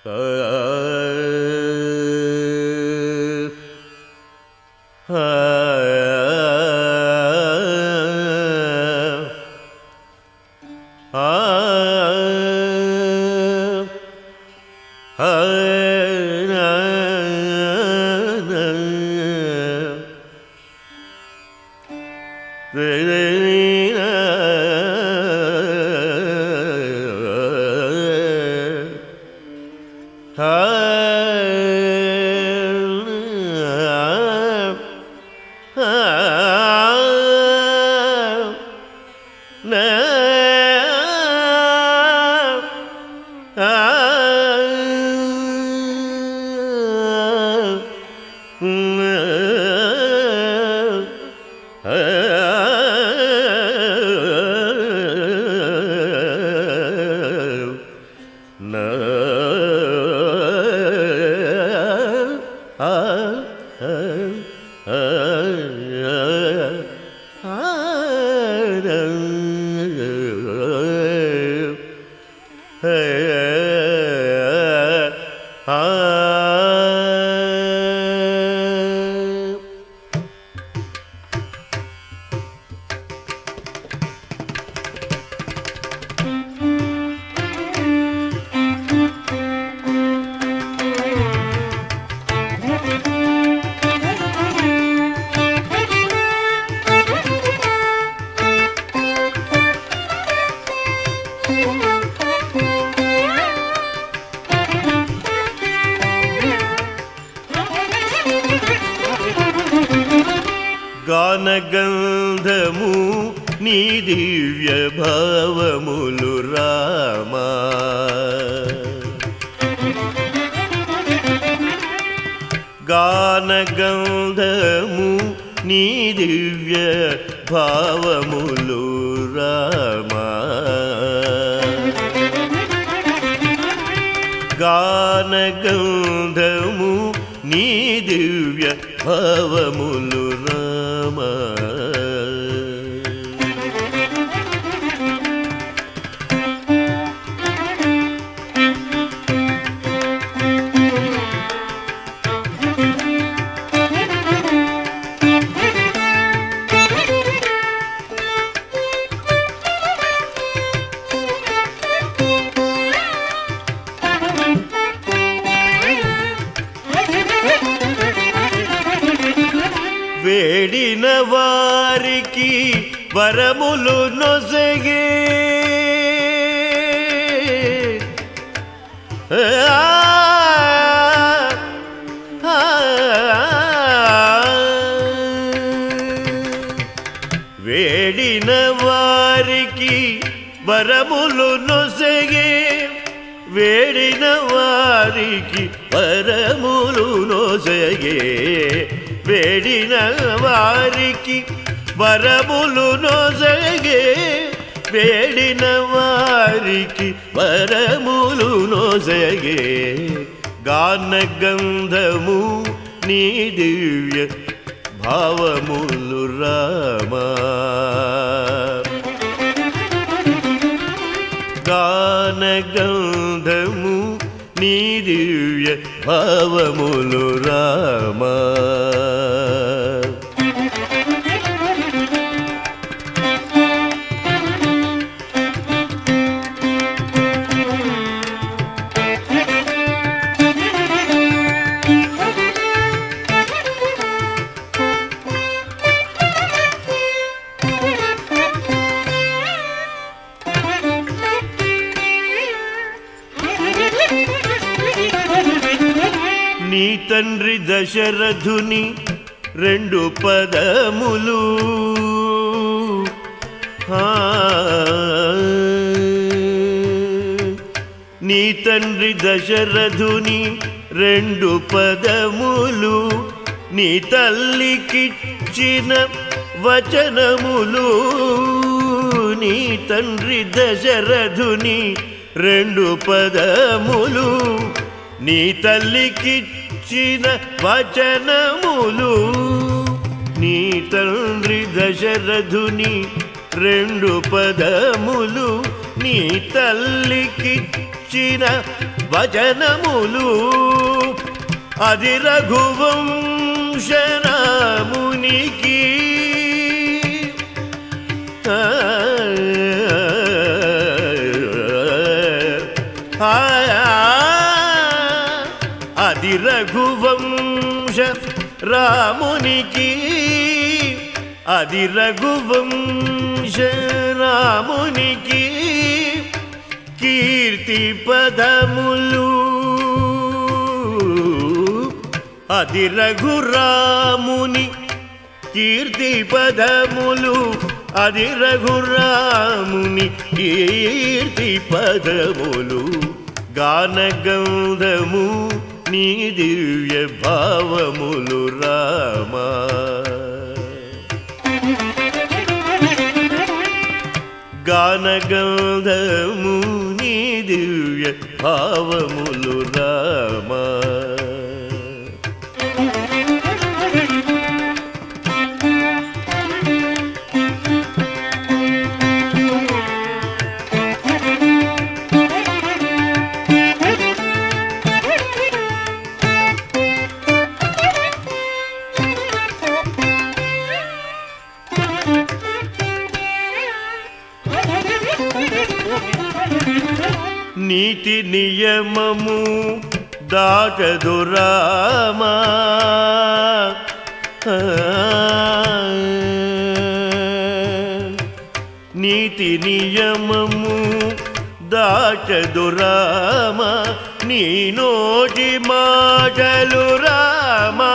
గానగంధము నీ దివ్య భావములు రామా గానగంధము నీ దివ్య భావములు రామా గానగంధము నీ దివ్య భావములు రామా వేడిన వారికి వరములు నొసగే ఆ, ఆ, వేడిన వారికి వరములు నొసగే వేడిన వారికి వరములు నొసగే వేడిన వారికి వరములు నొసగే వేడిన వారికి వరములు నొసగే గానగంధము నీ దివ్య భావములు రామా గానగంధము నీ దివ్య భావములు రామా నీ తండ్రి దశరథుని రెండు పదములు ఆ, నీ తండ్రి దశరథుని రెండు పదములు నీ తల్లికిచ్చిన వచనములు నీ తండ్రి దశరథుని రెండు పదములు నీ తల్లికిచ్చిన వచనములు నీ తండ్రి దశరథుని రెండు పదములు నీ తల్లికిచ్చిన వచనములు అది రఘువంశనామునికి ఆ, ఆ, అది రఘువంశ రామునికి అది రఘువంశ రామునికి కీర్తి పదములు అది రఘురాముని కీర్తి పదములు అది రఘురాముని కీర్తి పదములు గానగంధము నీ దివ్య భావములు రామా గానగంధము నీ దివ్య భావములు రామా నీతి నియమము దాటదు రామా ఆ, నీతి నియమము దాటదు రామా నీ నోటి మాటలు రామా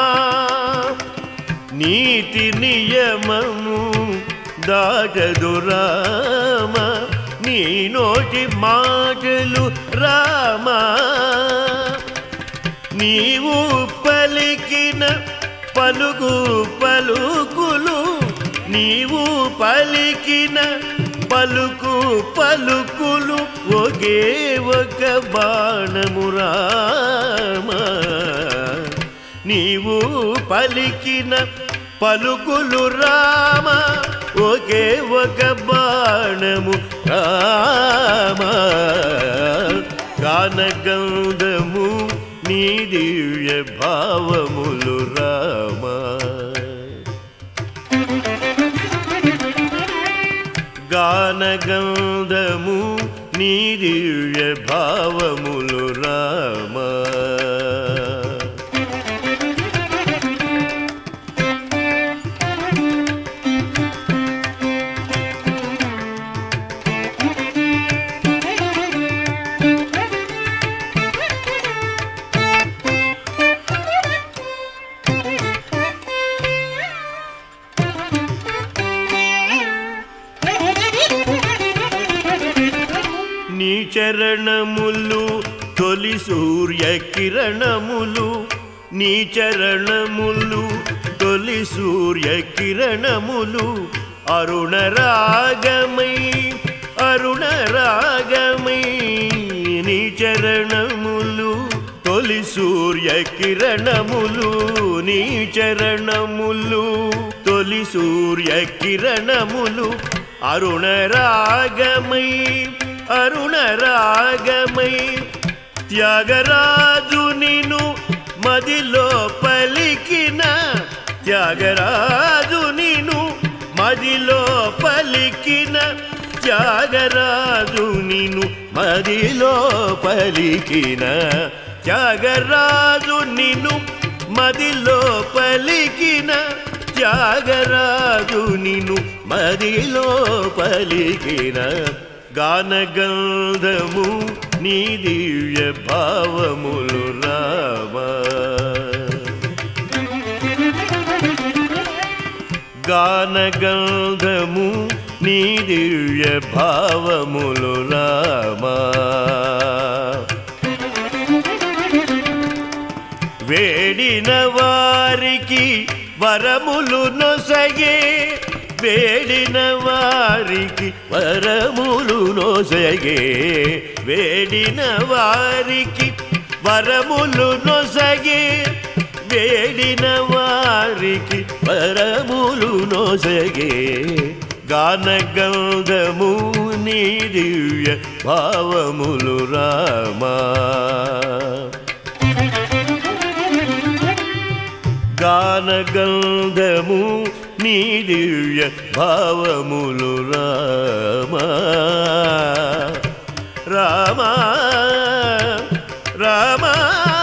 నీతి నియమము దాటదు రామ నీ నోటి మాటలు రామా నీవు పలికిన పలుకు పలుకులు నీవు పలికిన పలుకు పలుకులు ఒకే ఒక బాణము రామా నీవు పలికిన పలుకులు రామ ఒకే ఒక బాణము రామ గానగంధము నీ దివ్య భావములు రామ గానగంధము నీ దివ్య భావములు రామ నీ చరణములు తొలి సూర్య కిరణములు నీ చరణములు తొలి సూర్య కిరణములు అరుణ రాగమై అరుణ రాగమై నీ చరణములు తొలి సూర్య కిరణములు నీ చరణములు తొలి సూర్య కిరణములు అరుణ రాగమై అరుణ రాగమై త్యాగరాజు నిను మదిలో పలికిన త్యాగరాజు నిను మదిలో పలికిన త్యాగరాజు నిను మదిలో పలికిన త్యాగరాజు నిను మదిలో పలికిన త్యాగరాజు నిను మదిలో పలికిన గానగంధము నీ దివ్య భావములు రామా గానగంధము నీ దివ్య భావములు రామా వేడిన వారికి వరములు నొసగే వేడిన వారికి వరములు నొసగే వేడిన వారికి వరములు నొసగే వేడిన వారికి వరములు నొసగే గానగంధము నీ దివ్య భావములు రామా గానగంధము నీ దివ్య భావములు రామా రామా రామా